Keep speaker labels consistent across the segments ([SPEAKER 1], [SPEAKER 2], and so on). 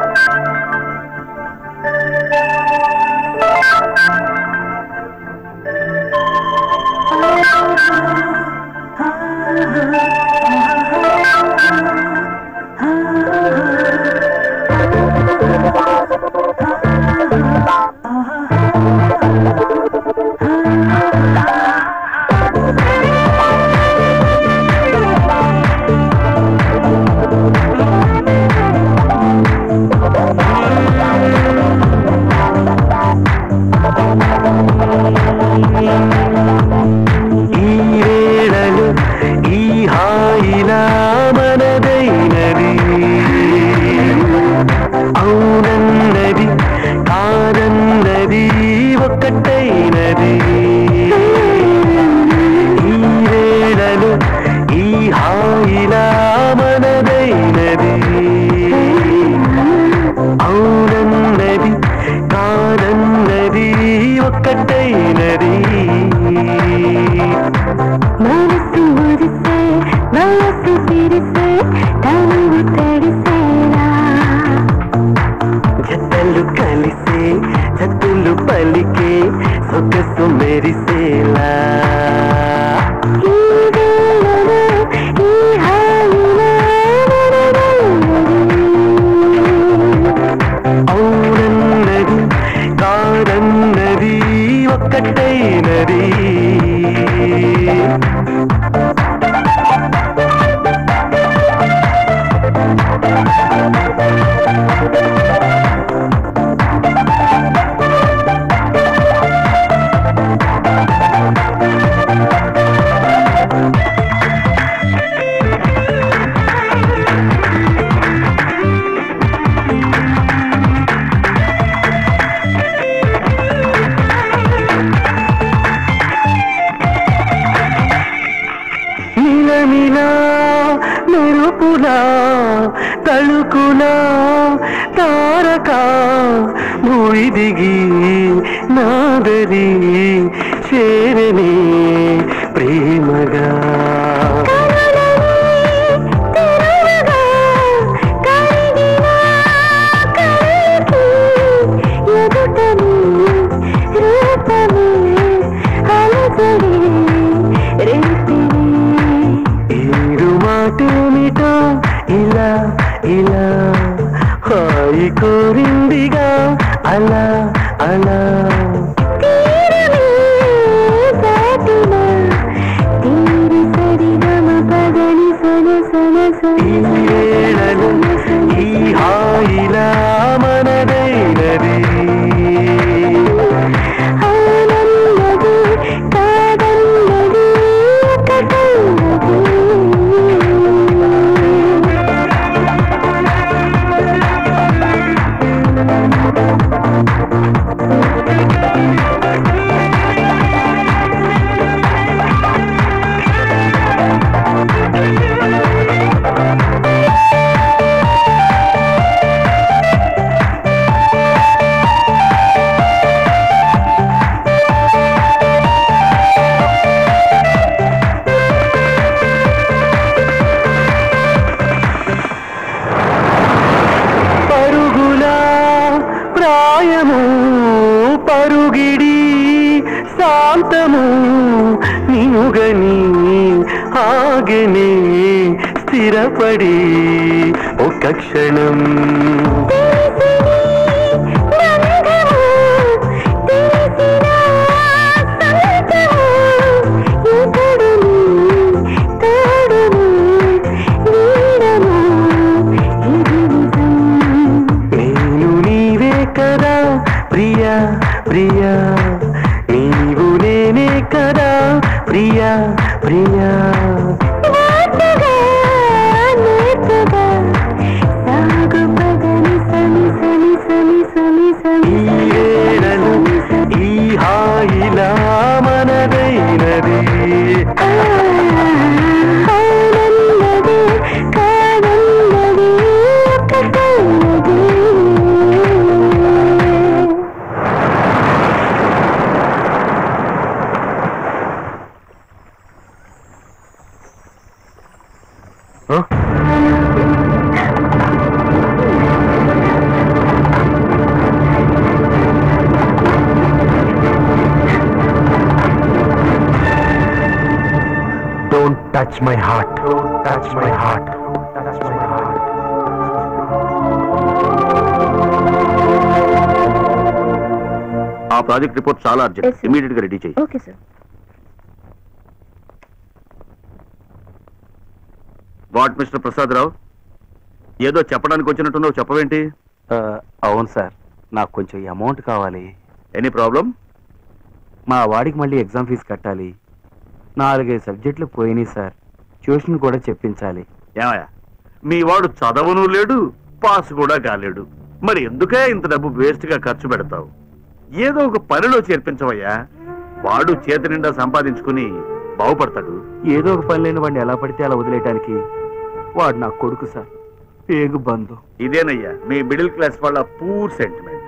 [SPEAKER 1] ఈ వేళలు ఈ హాయిలా మనదైనది అవునన్నది కాదన్నది ఒక్కటైనది ఈ వేళలు ఈ హాయిలా మనదైనది అవునన్నది కాదన్నది ఒక్కటైనది
[SPEAKER 2] మనసు మురిసే మనసు తిరిసే తనువు తడిసేలా
[SPEAKER 1] జతలు కలిసే జతులు పలికే సొగసు మెరిసేలా
[SPEAKER 2] ఈ వేళలో ఈ హాయిలో మనదైనది
[SPEAKER 1] అవునన్నది కాదన్నది ఒక్కటైనది నిలమిలా మెరుపులా తళుకులా తారక భూమి దిగి నాదరి చేరని ప్రేమగా
[SPEAKER 2] తెరవగా కరిగిన కలకి ఎదుటని రూపమే అలజడి రేపిని
[SPEAKER 1] ఏడు మాటేమిటో ఇలా ఇలా హాయి కోరిందిగా అలా అలా
[SPEAKER 2] తీరమే దాటిన తీరి సరిగమ పదని సన సన
[SPEAKER 1] ఈ వేళలు ఈ హాయిలా మనదైనది
[SPEAKER 2] ఆనందది కాదన్నది ఒకటైనది
[SPEAKER 1] పరుగులా ప్రాయము పరుగిడి శాంతము నినుగని ఆగనే స్థిరపడి ఒక క్షణం నేను నీవే కదా ప్రియా ప్రియా నీవు నేనే కదా ప్రియా ప్రియా ఈ వేళలు ఈ హాయిలా మనదైనది
[SPEAKER 2] ఆనందది కానందది ఒకటైనది
[SPEAKER 1] touch my heart touch my heart touch my heart
[SPEAKER 3] ఆ ప్రాజెక్ట్ రిపోర్ట్ చాలా
[SPEAKER 2] Yes,
[SPEAKER 3] అర్జెంట్
[SPEAKER 2] sir.
[SPEAKER 3] ఇమీడియట్ గా రెడీ చేయి
[SPEAKER 2] okay sir
[SPEAKER 3] what mister Prasad Rao ఏదో చెప్పడానికి వచ్చినట్టున్నావు చెప్పవేంటి
[SPEAKER 4] అవును సార్ నాకు కొంచెం అమౌంట్ కావాలి
[SPEAKER 3] ఎనీ ప్రాబ్లం
[SPEAKER 4] మా వాడికి మళ్ళీ ఎగ్జామ్ ఫీజు కట్టాలి నాలుగైదు సబ్జెక్టులు పోయినాయి సార్ ట్యూషన్ కూడా చెప్పించాలి
[SPEAKER 3] ఏమయ్యా మీ వాడు చదవను లేడు పాస్ కూడా కాలేడు మరి ఎందుకే ఇంత డబ్బు వేస్ట్ గా ఖర్చు పెడతావు ఏదో ఒక పనిలో చేర్పించవయ్యా వాడు చేతి నిండా సంపాదించుకుని బాగుపడతాడు
[SPEAKER 4] ఏదో ఒక పని లేని వాడిని ఎలా పడితే అలా వదిలేయడానికి వాడు నా కొడుకు సార్ పేగు బంధు
[SPEAKER 3] ఇదేనయ్యా మీ మిడిల్ క్లాస్ వాళ్ళ పూర్ సెంటిమెంట్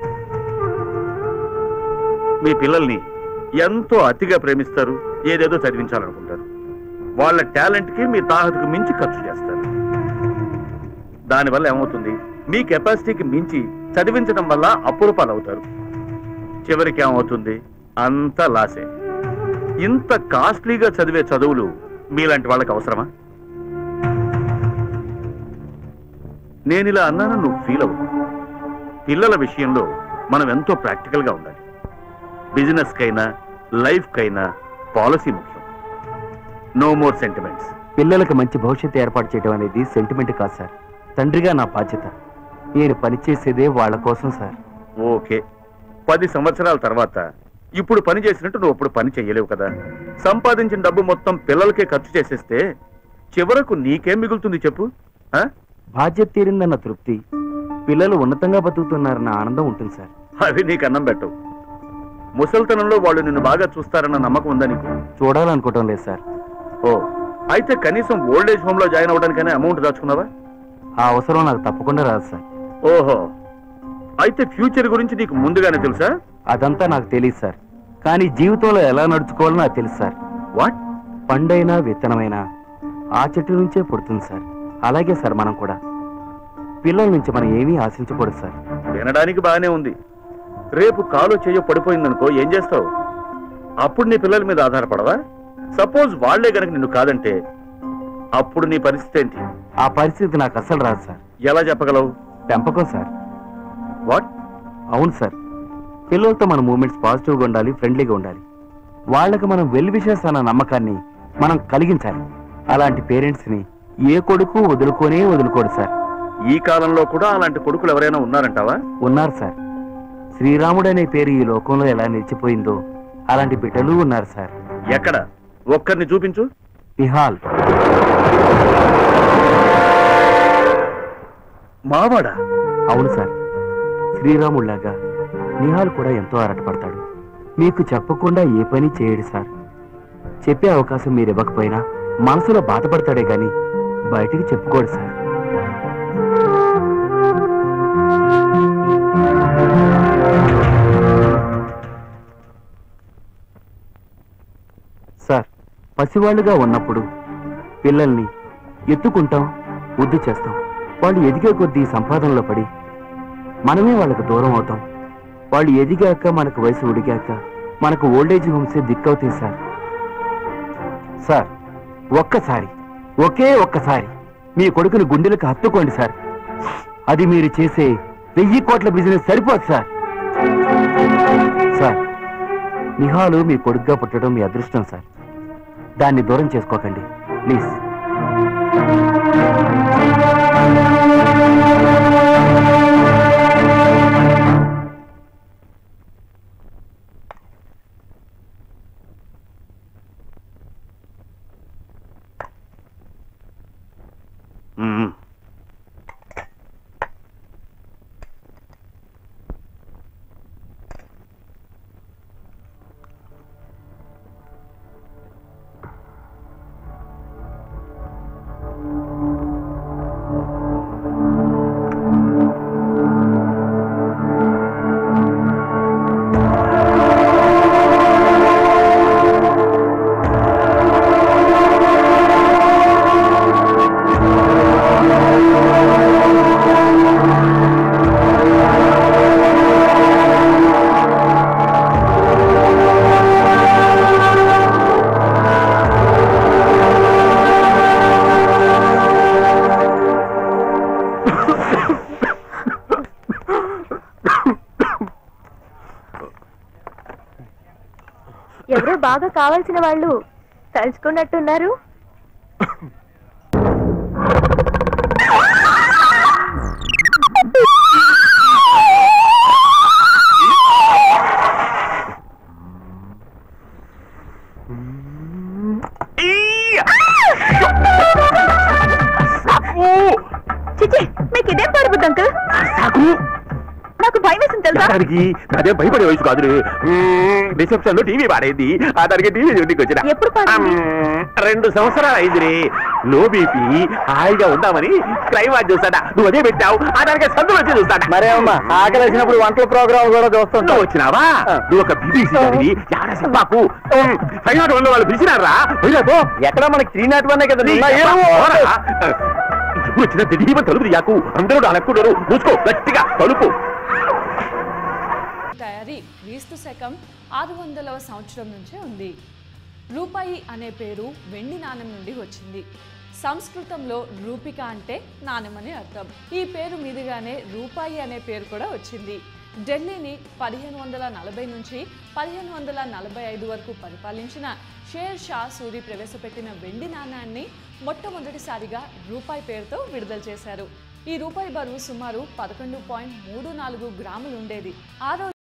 [SPEAKER 3] మీ పిల్లల్ని ఎంతో అతిగా ప్రేమిస్తారు ఏదేదో చదివించాలనుకుంటారు వాళ్ళ టాలెంట్ కి మీ తాహతుకు మించి ఖర్చు చేస్తారు దానివల్ల ఏమవుతుంది మీ కెపాసిటీకి మించి చదివించడం వల్ల అప్పుల పాలవుతారు చివరికి ఏమవుతుంది అంత లాసే ఇంత కాస్ట్లీగా చదివే చదువులు మీలాంటి వాళ్ళకి అవసరమా నేను ఇలా అన్నాను నువ్వు ఫీల్ అవ్వు పిల్లల విషయంలో మనం ఎంతో ప్రాక్టికల్ గా ఉండాలి బిజినెస్ కైనా లైఫ్ కైనా పాలసీ ముఖ్యం నో మోర్ సెంటిమెంట్స్
[SPEAKER 4] పిల్లలకు మంచి భవిష్యత్తు ఏర్పాటు చేయడం అనేది సెంటిమెంట్ కాదు సార్ తండ్రిగా నా బాధ్యత నేను పనిచేసేదే వాళ్ళ కోసం సార్
[SPEAKER 3] ఓకే పది సంవత్సరాల తర్వాత ఇప్పుడు పని చేసినట్టు నువ్వు అప్పుడు పని చెయ్యలేవు కదా సంపాదించిన డబ్బు మొత్తం పిల్లలకే ఖర్చు చేసేస్తే చివరకు నీకేం మిగులుతుంది చెప్పు ఆ?
[SPEAKER 4] బాధ్యత తీరిందన్న తృప్తి పిల్లలు ఉన్నతంగా బతుకుతున్నారన్న ఆనందం ఉంటుంది సార్
[SPEAKER 3] అవి నీకు అన్నం పెట్టవు ముసల్తనంలో వాళ్ళు నిన్ను బాగా చూస్తారన్న నమ్మకం ఉందా నీకు
[SPEAKER 4] చూడాలనుకోవటం లేదు సార్
[SPEAKER 3] ఓ అయితే కనీసం ఓల్డ్ ఏజ్ హోమ్ లో జాయిన్ అవ్వడానికైనా అమౌంట్ దాచుకున్నావా
[SPEAKER 4] ఆ అవసరం నాకు తప్పకుండా రాదు సార్
[SPEAKER 3] ఓహో అయితే ఫ్యూచర్ గురించి నీకు ముందుగానే తెలుసా
[SPEAKER 4] అదంతా నాకు తెలియదు సార్ కానీ జీవితంలో ఎలా నడుచుకోవాలో నాకు తెలుసు సార్
[SPEAKER 3] వాట్
[SPEAKER 4] పండైనా విత్తనమైనా ఆ చెట్టు నుంచే పుడుతుంది సార్ అలాగే సార్ మనం కూడా పిల్లల నుంచి మనం ఏమీ ఆశించకూడదు సార్
[SPEAKER 3] వినడానికి బాగానే ఉంది రేపు కాలు చెయ్యో పడిపోయిందనుకో ఏం చేస్తావు అప్పుడు నీ పిల్లల మీద ఆధారపడవా సపోజ్ వాళ్లే గనక నిన్ను కాదంటే అప్పుడు నీ పరిస్థితి ఏంటి
[SPEAKER 4] ఆ పరిస్థితి నాకు అస్సలు రాదు సార్
[SPEAKER 3] ఎలా చెప్పగలవు
[SPEAKER 4] పెంపకం సార్
[SPEAKER 3] వాట్
[SPEAKER 4] అవును సార్ పిల్లలతో మన మూమెంట్స్ పాజిటివ్గా ఉండాలి ఫ్రెండ్లీగా ఉండాలి వాళ్ళకి మనం వెల్ విషెస్ అన్న నమ్మకాన్ని మనం కలిగించాలి అలాంటి పేరెంట్స్ని ఏ కొడుకు వదులుకోనే వదులుకోడు సార్
[SPEAKER 3] ఈ కాలంలో కూడా అలాంటి కొడుకులు ఎవరైనా ఉన్నారంటావా
[SPEAKER 4] ఉన్నారు సార్ శ్రీరాముడు అనే పేరు ఈ లోకంలో ఎలా నిలిచిపోయిందో అలాంటి బిడ్డలు ఉన్నారు సార్
[SPEAKER 3] ఎక్కడ ఒక్కరిని చూపించు
[SPEAKER 4] నిహాల్
[SPEAKER 3] మావాడా
[SPEAKER 4] అవును సార్ శ్రీరాముళ్లాగా నిహాల్ కూడా ఎంతో ఆరాటపడతాడు మీకు చెప్పకుండా ఏ పని చేయడు సార్ చెప్పే అవకాశం మీరు ఇవ్వకపోయినా మనసులో బాధపడతాడే గాని బయటికి చెప్పుకోడు సార్ సార్ పసివాళ్ళుగా ఉన్నప్పుడు పిల్లల్ని ఎత్తుకుంటాం వద్దు చేస్తాం వాళ్ళు ఎదిగే కొద్దీ సంపాదనలో పడి మనమే వాళ్ళకు దూరం అవుతాం వాళ్ళు ఎదిగాక మనకు వయసు ఉడిగాక మనకు ఓల్డేజ్ హోమ్సే దిక్కవుతాయి సార్ సార్ ఒక్కసారి ఒకే ఒక్కసారి మీ కొడుకుని గుండెలకు హత్తుకోండి సార్ అది మీరు చేసే వెయ్యి కోట్ల బిజినెస్ సరిపోదు సార్ సార్ నిహాలు మీ కొడుకుగా పుట్టడం మీ అదృష్టం సార్ దాన్ని దూరం చేసుకోకండి ప్లీజ్
[SPEAKER 3] మ్మ్.
[SPEAKER 2] ఎవరో బాగా కావాల్సిన వాళ్ళు తలుచుకున్నట్టున్నారు చిచి మీకు ఇదేం పడుతుంది అంకుల్ నాకు భయం వేసింది తెలుసా
[SPEAKER 3] దానికి అదే భయపడే వయసు కాదు రిసెప్షన్ లో టీవీ పాడేది ఆ దానికి టీవీ చూడడానికి వచ్చిన
[SPEAKER 2] ఎప్పుడు పాడింది?
[SPEAKER 3] మ్మ్, రెండు సంవత్సరాలు అయింది లో బీపీ హాయిగా ఉందామని క్లైమాక్స్ చూస్తాడా నువ్వు అదే పెట్టావు ఆ దానికి సందులో వచ్చి చూస్తాడా
[SPEAKER 4] మరే అమ్మా ఆకలి వేసినప్పుడు వంటల ప్రోగ్రామ్ కూడా చూస్తుంటావు
[SPEAKER 3] నువ్వు వచ్చినావా నువ్వు ఒక బీబీసీ దానివి యాడ చెప్పాకు ఫైవ్ నాట్ వన్ వాళ్ళు పిలిచినారా పోయినాపో
[SPEAKER 4] ఎక్కడ మనకి త్రీ నాట్ వన్ కదా
[SPEAKER 3] నీ పోరా. ఎప్పుడు వచ్చినా దిలీప తలుపు యాకు అందరూ అనుకుంటారు మూసుకో గట్టిగా తలుపు
[SPEAKER 5] తయారీ క్రీస్తు శకం ఆరు వందలవ సంవత్సరం నుంచే ఉంది రూపాయి అనే పేరు వెండి నాణెం నుండి వచ్చింది సంస్కృతంలో రూపిక అంటే నాణెం అని అర్థం ఈ పేరు మీదుగానే రూపాయి అనే పేరు కూడా వచ్చింది ఢిల్లీని పదిహేను వందల నలభై నుంచి పదిహేను వందల నలభై ఐదు వరకు పరిపాలించిన షేర్ షా సూరి ప్రవేశపెట్టిన వెండి నాణాన్ని మొట్టమొదటిసారిగా రూపాయి పేరుతో విడుదల చేశారు ఈ రూపాయి బరువు సుమారు పదకొండు పాయింట్ మూడు నాలుగు గ్రాములు ఉండేది ఆ రోజు